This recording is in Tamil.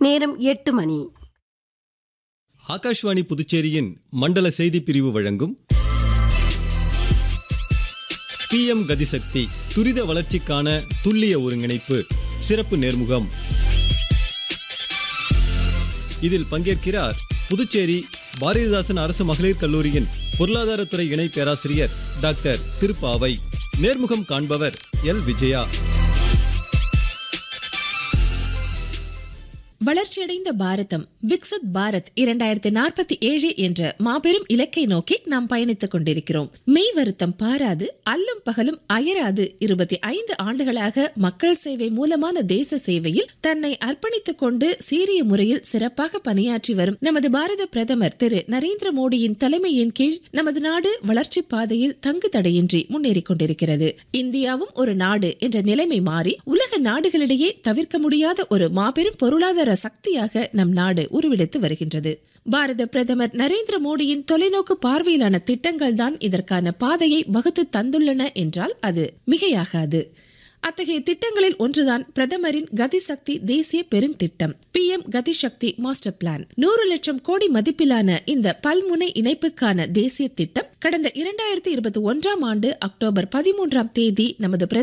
நேரம் எட்டு மணி ஆகாஷ்வாணி புதுச்சேரியின் மண்டல செய்திப் பிரிவு வழங்கும் பிஎம் கதிசக்தி துரித வளர்ச்சிக்கான துல்லிய ஒருங்கிணைப்பு சிறப்பு நேர்முகம் இதில் பங்கேற்கிறார் புதுச்சேரி பாரதிதாசன் அரசு மகளிர் கல்லூரியின் பொருளாதாரத்துறை இணை பேராசிரியர் டாக்டர் திருப்பாவை நேர்முகம் காண்பவர் எல் விஜயா வளர்ச்சியடைந்த பாரதம் விக்சித் பாரத் இரண்டாயிரத்தி நாற்பத்தி ஏழு என்ற மாபெரும் இலக்கை நோக்கி நாம் பயணித்துக் கொண்டிருக்கிறோம் மெய் வருத்தம் பாராது அல்லும் பகலும் அயராது இருபத்தி ஐந்து ஆண்டுகளாக மக்கள் சேவை மூலமான தேச சேவையில் தன்னை அர்ப்பணித்துக் கொண்டு சீரிய முறையில் சிறப்பாக பணியாற்றி வரும் நமது பாரத பிரதமர் திரு நரேந்திர மோடியின் தலைமையின் கீழ் நமது நாடு வளர்ச்சி பாதையில் தங்கு தடையின்றி முன்னேறிக் கொண்டிருக்கிறது இந்தியாவும் ஒரு நாடு என்ற நிலைமை மாறி உலக நாடுகளிடையே தவிர்க்க முடியாத ஒரு மாபெரும் பொருளாதார சக்தியாக நம் நாடு உருவெடுத்து வருகின்றது பாரத பிரதமர் நரேந்திர மோடியின் தொலைநோக்கு பார்வையிலான திட்டங்கள் தான் இதற்கான பாதையை வகுத்து தந்துள்ளன என்றால் அது மிகையாகாது அத்தகைய திட்டங்களில் ஒன்றுதான் பிரதமரின் கதிசக்தி தேசிய பெருந்திட்டம் P M Gatishakti master plan நூறு லட்சம் கோடி மதிப்பிலான இந்த பல்முனை இணைப்புக்கான தேசிய திட்டம் கடந்த இரண்டாயிரத்தி இருபத்தி ஒன்றாம் ஆண்டு அக்டோபர் பதிமூன்றாம் தேதி நமது